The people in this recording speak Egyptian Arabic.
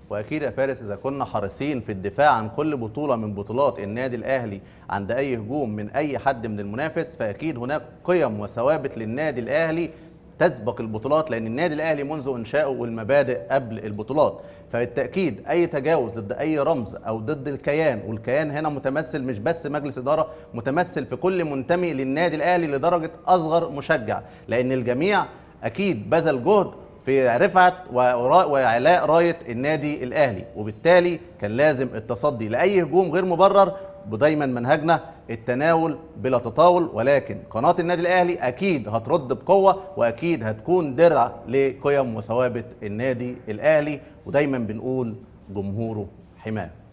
واكيد يا فارس اذا كنا حريصين في الدفاع عن كل بطوله من بطولات النادي الاهلي عند اي هجوم من اي حد من المنافس فاكيد هناك قيم وثوابت للنادي الاهلي تسبق البطولات لان النادي الاهلي منذ انشائه والمبادئ قبل البطولات فبالتاكيد اي تجاوز ضد اي رمز او ضد الكيان والكيان هنا متمثل مش بس مجلس اداره متمثل في كل منتمي للنادي الاهلي لدرجه اصغر مشجع لان الجميع اكيد بذل جهد في رفعه وعلاء رايه النادي الاهلي وبالتالي كان لازم التصدي لاي هجوم غير مبرر ودايما منهجنا التناول بلا تطاول ولكن قناه النادي الاهلي اكيد هترد بقوه واكيد هتكون درع لقيم وثوابت النادي الاهلي ودايما بنقول جمهوره حماه